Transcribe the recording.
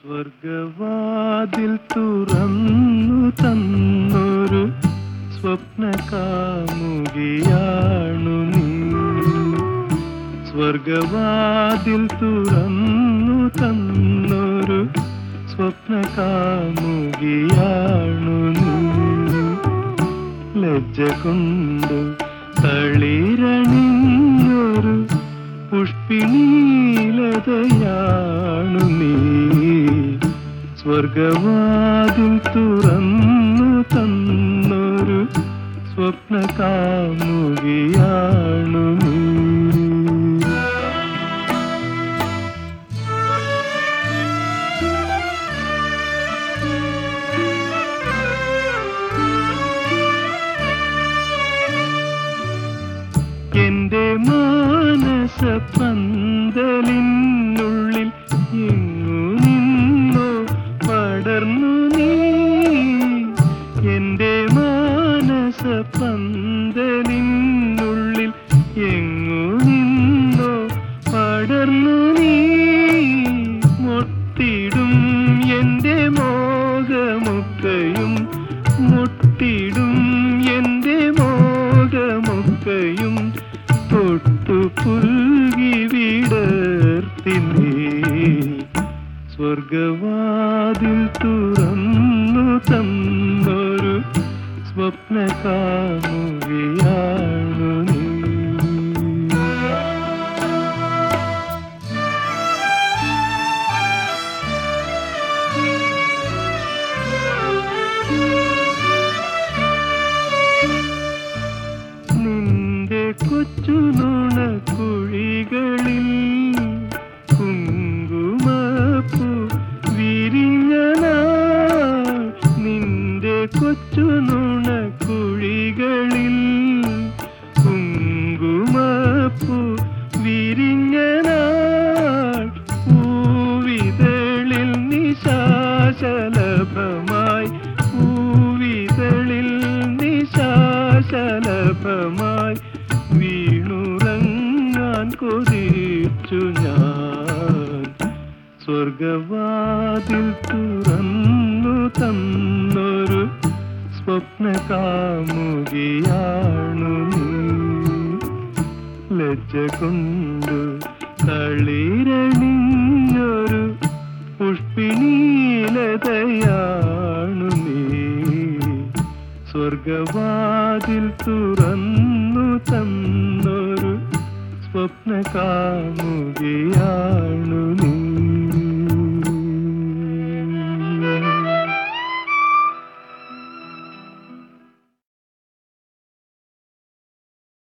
സ്വർഗവാതിൽ തുറന്നു തന്നൊരു സ്വപ്ന കാമുകിയാണു നീ സ്വർഗവാതിൽ തുറന്നു തന്നൊരു സ്വപ്ന കാമുകിയാണു നീ ലജ്ജ കൊണ്ട് തളിരണിഞ്ഞൊരു പുഷ്പിണീലതയാണു നീ സ്വർഗവാതിൽ തുറന്നു തന്നൊരു സ്വപ്ന കാമുകിയാണു നീ എന്റെ മാനസ പന്തലിനുള്ളിൽ എങ്ങു നിന്നോ പടർന്നു നീ എന്റെ മാനസ പന്തലിനുള്ളിൽ എങ്ങു നിന്നോ പടർന്നു നീ മൊട്ടിടും എന്റെ മോഹമൊക്കെയും മുട്ടിടും എന്റെ മോഹമൊക്കെയും തൊട്ടു പുൽകി വിടർത്തി നീ സ്വർഗവാതിൽ തുറന്നു തന്നൊരു സ്വപ്ന കാമുകിയാണു നീ നിന്റെ കൊച്ചു നുണക്കുഴികളിൽ കുങ്കുമപ്പൂ വിരിഞ്ഞ നാൾ നിന്റെ കൊച്ചു നുണക്കുഴികളിൽ കുങ്കുമപ്പൂ വിരിഞ്ഞ നാൾ പൂവിതളിൽ നിശാശലഭമായി പൂവിതളിൽ നിശാശലഭമായി വീണുറങ്ങാൻ കൊതിച്ചു ഞാൻ സ്വർഗവാതിൽ തുറന്നു തന്നൊരു സ്വപ്ന കാമുകിയാണു നീ ലജ്ജ കൊണ്ടു തളിരണിഞ്ഞൊരു പുഷ്പിണീലതയാണു നീ സ്വർഗവാതിൽ തുറന്നു തന്നൊരു സ്വപ്ന കാമുകിയാണു